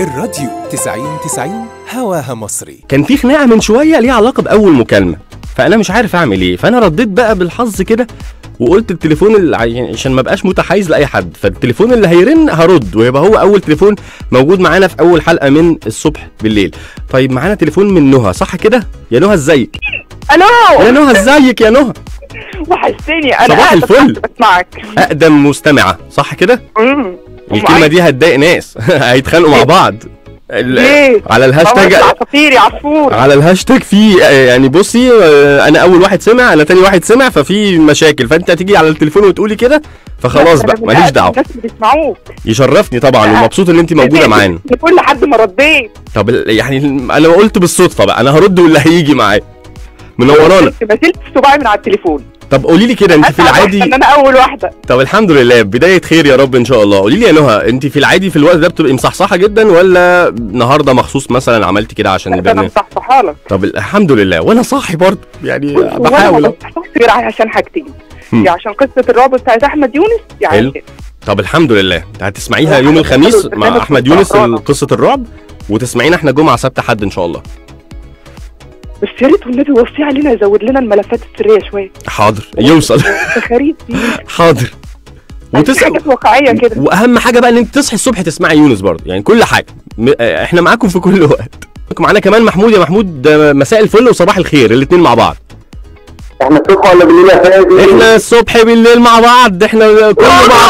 الراديو 90 90 هواها مصري كان في خناقه من شويه ليها علاقه باول مكالمه فانا مش عارف اعمل ايه فانا رديت بقى بالحظ كده وقلت التليفون اللي يعني عشان ما بقاش متحيز لاي حد فالتليفون اللي هيرن هرد ويبقى هو اول تليفون موجود معانا في اول حلقه من الصبح بالليل طيب معانا تليفون من نهى صح كده يا نهى ازيك يا الو نهى ازيك يا نهى وحشتني انا صباح قاعدة الفل. تحت بسمعك اقدم مستمعه صح كده امم الكلمه دي هتضايق ناس هيتخانقوا مع بعض ال- ليه؟ على الهاشتاج عصافير يا عصفور على الهاشتاج في يعني بصي آه، انا اول واحد سمع انا تاني واحد سمع ففي مشاكل فانت هتيجي على التليفون وتقولي كده فخلاص بقى ماليش دعوه الناس بيسمعوك يشرفني طبعا ومبسوط ان انت موجوده معانا لكل حد ما رديت طب ال- يعني انا قلت بالصدفه بقى انا هرد واللي هيجي معايا منورانا ما شلت صباعي من على التليفون طب قولي لي كده انت في أسعد واحدة العادي ان انا اول واحده طب الحمد لله بدايه خير يا رب ان شاء الله قولي لي يا نهى انت في العادي في الوقت ده بتبقي مصحصحه جدا ولا النهارده مخصوص مثلا عملتي كده عشان انا البرنامج مصحصحها لك طب الحمد لله وانا صاحي برضه يعني وانا ما بحاول بصحصحش غير عشان حاجتين هم. يا عشان قصه الرعب بتاعت احمد يونس يعني حلو. كده. طب الحمد لله انت هتسمعيها هو يوم حلو الخميس برضه مع البرنامج احمد يونس بتاع قصه الرعب وتسمعينا احنا جمعه سبت حد ان شاء الله بس يا ريت والنبي وصي علينا يزود لنا الملفات السريه شويه حاضر يوصل تخاريف دي حاضر وتس... وتسأل حاجات واقعيه كده واهم حاجه بقى ان انت تصحي الصبح تسمعي يونس برضه يعني كل حاجه م... اه، احنا معاكم في كل وقت معانا كمان محمود يا محمود اه، مساء الفل وصباح الخير الاثنين مع بعض احنا الصبح ولا بالليل يا فادي؟ احنا الصبح بالليل مع بعض احنا كله مع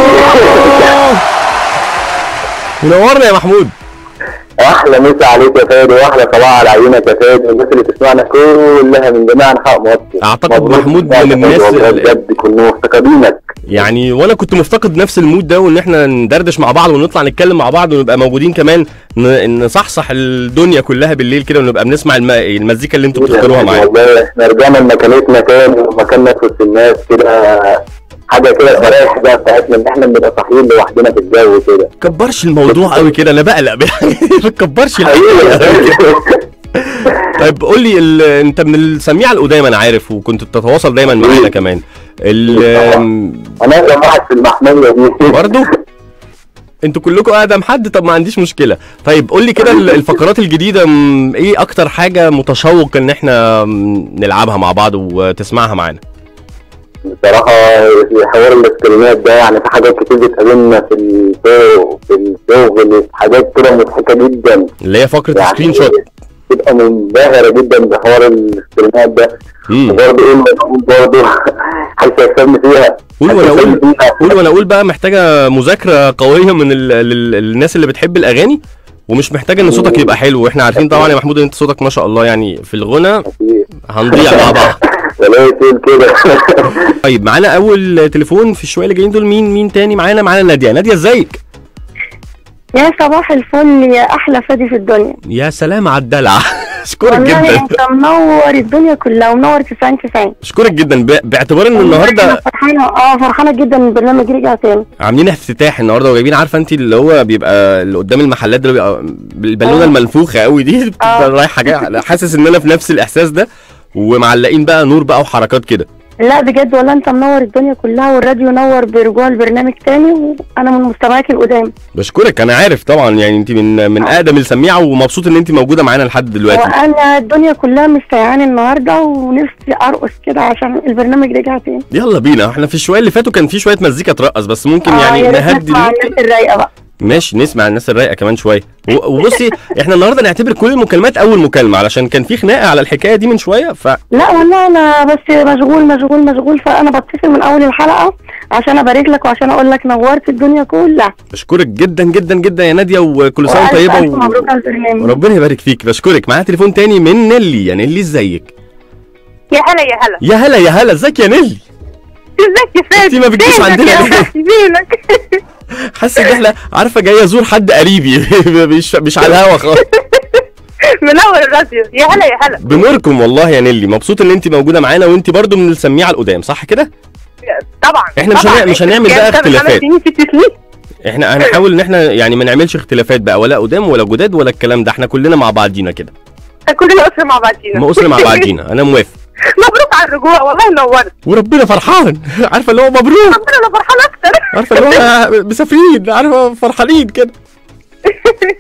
بعض منورنا يا محمود احلى مسا عليك يا فادي واحلى صباح على عيونك يا فادي والناس اللي تسمعنا كلها من جميع انحاء مصر أعتقد مبروك محمود يا من فادي، الناس والله اللي- بجد كنا مفتقدينك يعني وانا كنت مفتقد نفس المود ده وان احنا ندردش مع بعض ونطلع نتكلم مع بعض ونبقى موجودين كمان ن- نصحصح الدنيا كلها بالليل كده ونبقى بنسمع الم... المزيكا اللي انتوا بتختاروها معانا والله احنا رجعنا لمكانتنا تاني ومكاننا في وسط الناس كده حاجه كده فريح بقى بتاعتنا ان احنا بنبقى صاحيين لوحدنا في الجو كده كبرش الموضوع قوي كده انا بقلق ما تكبرش حقيقي يا الحقيقة. فادي. طيب قول لي ال... انت من السميع القدام انا عارف وكنت بتتواصل دايما معانا كمان ال... انا اقدم واحد في المحميه دي برضه انتوا كلكم اقدم حد طب ما عنديش مشكله طيب قول لي كده ال- الفقرات الجديده م، ايه اكتر حاجه متشوق ان احنا م، نلعبها مع بعض وتسمعها معانا بصراحة حوار الاستريمات ده يعني في حاجات كتير بتقابلنا في السوق في الشغل في حاجات كده مضحكة جدا اللي هي فقره يعني سكرين شوت تبقى منبهرة جدا بحوار الاستريمات ده مم. وبرضه ايه المفروض برضه هيكسبني فيها قول وانا هيكسبني اقول فيها. قول وانا اقول بقى محتاجه مذاكره قويه من ال... ال... الناس اللي بتحب الاغاني ومش محتاجه ان صوتك يبقى حلو واحنا عارفين طبعا يا محمود ان انت صوتك ما شاء الله يعني في الغنى هنضيع مع بعض ولا يقول كده طيب معانا اول تليفون في الشويه اللي جايين دول مين مين تاني معانا معانا ناديه ناديه ازيك يا صباح الفل يا احلى فادي في الدنيا يا سلام على الدلع اشكرك والله جدا انت منور الدنيا كلها ومنور 90 90 اشكرك جدا ب- باعتبار ان انا النهارده فرحانه اه فرحانه جدا ان البرنامج رجع تاني عاملين افتتاح النهارده وجايبين عارفه انت اللي هو بيبقى اللي قدام المحلات ده بيبقى البالونه آه. المنفوخه قوي دي بتبقى آه. رايحه جايه حاسس ان انا في نفس الاحساس ده ومعلقين بقى نور بقى وحركات كده لا بجد والله انت منور الدنيا كلها والراديو نور برجوع البرنامج تاني وانا من مستمعيك القدام بشكرك انا عارف طبعا يعني انت من من اقدم السميعه ومبسوط ان انت موجوده معانا لحد دلوقتي وانا الدنيا كلها مستيعاني النهارده ونفسي ارقص كده عشان البرنامج رجع تاني يلا بينا احنا في الشويه اللي فاتوا كان في شويه مزيكا ترقص بس ممكن آه، يعني يا ريت نهدي نسمع المود. الناس الرايقه بقى ماشي نسمع الناس الرايقه كمان شويه و- وبصي احنا النهارده نعتبر كل المكالمات اول مكالمه علشان كان في خناقه على الحكايه دي من شويه ف لا والله انا بس مشغول مشغول مشغول فانا بتصل من اول الحلقه عشان ابارك لك وعشان اقول لك نورت الدنيا كلها بشكرك جدا جدا جدا يا ناديه وكل سنه وانت وألف طيبه ألف و... مبروك على البرنامج وربنا يبارك فيك بشكرك معانا تليفون تاني من نيلي يا نيلي ازيك يا هلا يا هلا يا هلا يا هلا ازيك يا نيلي ازيك يا فادي انتي ما بتجيش فينك عندنا يا ليه؟ أخي؟ فينك حاسس ان احنا عارفه جاي ازور حد قريبي مش مش على الهوا خالص منور الراديو يا هلا يا هلا بنوركم والله يا نيلي مبسوط ان انت موجوده معانا وانت برضو من السميعه القدام صح كده طبعا إحنا مش طبعاً. هنع- مش هنعمل يا بقى أنت من اختلافات. خمس سنين ست سنين احنا هنحاول ان احنا يعني ما نعملش اختلافات بقى ولا قدام ولا جداد ولا الكلام ده احنا كلنا مع بعضينا كده كلنا اسره مع بعضينا ما اسره مع بعضينا انا موافق مبروك على الرجوع والله نورت وربنا فرحان عارفه اللي هو مبروك ربنا انا فرحان اكتر عارفه اللي هو مسافرين عارفه فرحانين كده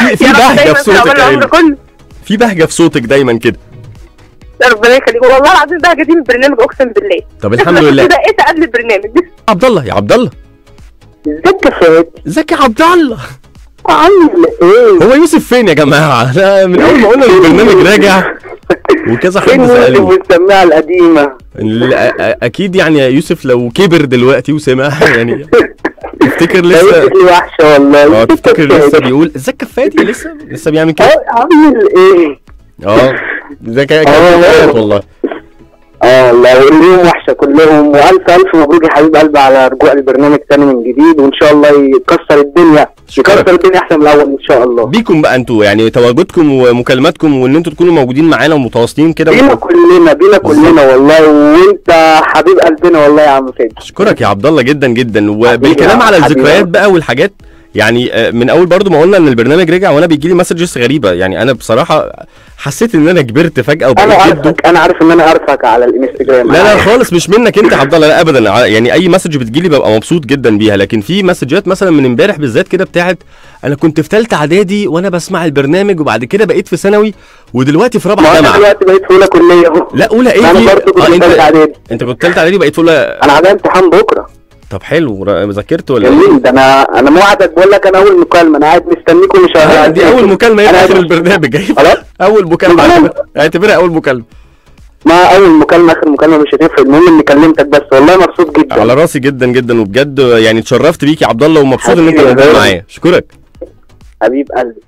في في يا رب بهجه دايما في في عقبال صوتك يا العمر إيمي. كله في بهجه في صوتك دايما كده يا ربنا يخليك والله العظيم ده قديم البرنامج اقسم بالله طب الحمد لله ده ايه قبل البرنامج عبد الله يا عبد الله ازيك يا فادي ازيك يا عبد الله عامل ايه؟ هو يوسف فين يا جماعه انا من اول ما قلنا إن البرنامج راجع وكذا فين حد يوسف سالني والسماعه القديمه؟ لا، أ- اكيد يعني يا يوسف لو كبر دلوقتي وسمعها يعني تفتكر ده لسه يوسف لي وحشه والله اه ازيك يا تفتكر لسه فادي؟ بيقول ازيك كفاتي لسه لسه بيعمل كده اه عامل ايه؟ اه ازيك يا آه. كفاتي والله اه والله واليوم وحشه كلهم والف الف مبروك يا حبيب قلبي على رجوع البرنامج تاني من جديد وان شاء الله يكسر الدنيا شكرا. يكسر الدنيا احسن من الاول ان شاء الله بيكم بقى انتوا يعني تواجدكم ومكالماتكم وان انتوا تكونوا موجودين معانا ومتواصلين كده بينا كلنا بينا كلنا والله وانت حبيب قلبنا والله يا عم فادي اشكرك يا عبد الله جدا جدا وبالكلام حبيبي على يا الذكريات حبيبي. بقى والحاجات يعني آه، من اول برضو ما قلنا ان البرنامج رجع وانا بيجي لي مسجز غريبه يعني انا بصراحه حسيت ان انا كبرت فجاه انا وبقيت جده عارفك انا عارف ان انا عارفك على الانستجرام لا لا خالص مش منك انت يا عبد الله لا ابدا ع- يعني اي مسج بتجيلي ببقى مبسوط جدا بيها لكن في مسجات مثلا من امبارح بالذات كده بتاعت انا كنت في ثالثه اعدادي وانا بسمع البرنامج وبعد كده بقيت في ثانوي ودلوقتي في ما رابعه انا جامعه دلوقتي بقيت في اولى كليه اهو لا اولى ايه انا في- برضه كنت آه، في انت ثالثه اعدادي انت كنت ثالثه اعدادي بقيت في اولى انا عليا امتحان بكره طب حلو را- ذاكرت ولا ايه؟ جميل ده انا انا موعدك بقول لك انا اول مكالمه انا قاعد مستنيك ومش آه، دي اول مكالمه أنا يبقى اخر عايز- البرنامج خلاص اول مكالمه خلاص. اعتبرها- اعتبرها اول مكالمه ما اول مكالمه اخر مكالمه مش هتفرق المهم اني كلمتك بس والله مبسوط جدا على راسي جدا جدا وبجد يعني اتشرفت بيك يا عبد الله ومبسوط ان انت حبيبي يا موجود غالي. معايا اشكرك حبيب قلبي